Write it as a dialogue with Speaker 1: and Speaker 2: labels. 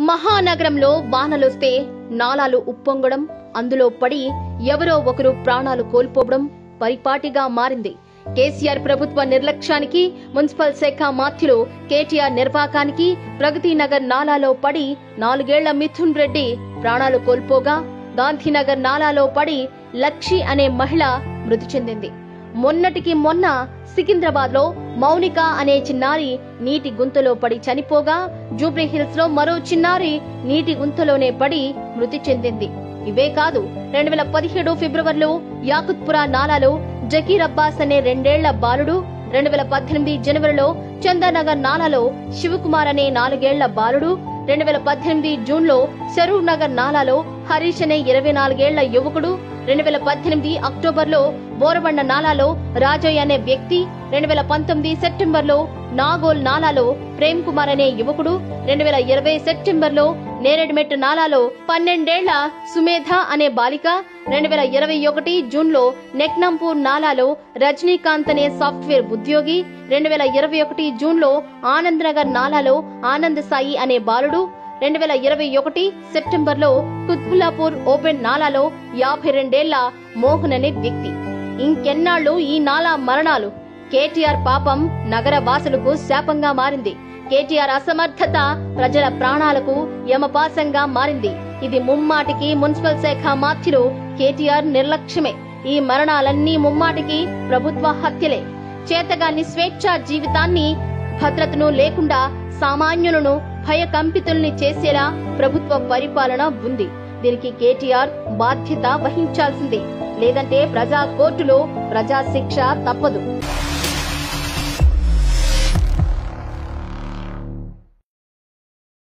Speaker 1: మహానగరంలో వానలొస్తే నాలాలు ఉప్పొంగడం అందులో పడి ఎవరో ఒకరు ప్రాణాలు కోల్పోవడం పరిపాటిగా మారింది కేసీఆర్ ప్రభుత్వ నిర్లక్ష్యానికి మున్సిపల్ శాఖ మాత్యులు కేటీఆర్ నిర్వాకానికి ప్రగతి నగర్ నాలాలో పడి నాలుగేళ్ల మిథున్ రెడ్డి ప్రాణాలు కోల్పోగా గాంధీనగర్ నాలాలో పడి లక్షి అనే మహిళ మృతి చెందింది మొన్నటికి మొన్న సికింద్రాబాద్ లో మౌనిక అనే చిన్నారి నీటి గుంతలో పడి చనిపోగా జూబ్లీ హిల్స్ లో మరో చిన్నారి నీటి గుంతలోనే పడి మృతి చెందింది ఇవే కాదు రెండు వేల పదిహేడు ఫిబ్రవరిలో యాకుత్పురా నాలాలో జకీర్ అబ్బాస్ అనే రెండేళ్ల బాలుడు రెండు వేల పద్దెనిమిది జనవరిలో చందానగర్ నాలాలో శివకుమార్ అనే నాలుగేళ్ల బాలుడు రెండు వేల పద్దెనిమిది జూన్ లో సరూర్ నగర్ నాలాలో హరీష్ అనే ఇరవై నాలుగేళ్ల యువకుడు రెండు వేల పద్దెనిమిది అక్టోబర్ లో బోరబండ నాలాలో రాజయ్య అనే వ్యక్తి రెండు వేల పంతొమ్మిది సెప్టెంబర్ లో నాగోల్ నాలాలో ప్రేమ్ కుమార్ అనే యువకుడు రెండు వేల ఇరవై సెప్టెంబర్ లో నేరేడుమెట్టు నాలాలో పన్నెండేళ్ల సుమేధ అనే బాలిక రెండు వేల ఇరవై ఒకటి జూన్ లో నెక్నంపూర్ నాలాలో రజనీకాంత్ అనే సాఫ్ట్వేర్ ఉద్యోగి రెండు వేల ఇరవై ఒకటి జూన్ లో ఆనంద్ నగర్ నాలాలో ఆనంద్ సాయి అనే బాలుడు రెండు వేల ఇరవై ఒకటి సెప్టెంబర్ లో కుత్బుల్లాపూర్ ఓపెన్ నాలాలో యాభై రెండేళ్ల మోహన్ అనే వ్యక్తి ఇంకెన్నాళ్లు ఈ నాలా మరణాలు కేటీఆర్ పాపం నగర వాసులకు శాపంగా మారింది కేటీఆర్ అసమర్థత ప్రజల ప్రాణాలకు యమపాసంగా మారింది ఇది ముమ్మాటికి మున్సిపల్ శాఖ మాత్యులు కేటీఆర్ నిర్లక్ష్యమే ఈ మరణాలన్నీ ముమ్మాటికి ప్రభుత్వ హత్యలే చేతగాని స్వేచ్ఛా జీవితాన్ని భద్రతను లేకుండా సామాన్యులను భయకంపితుల్ని చేసేలా ప్రభుత్వ పరిపాలన ఉంది దీనికి కేటీఆర్ బాధ్యత వహించాల్సిందే లేదంటే ప్రజా కోర్టులో ప్రజా శిక్ష తప్పదు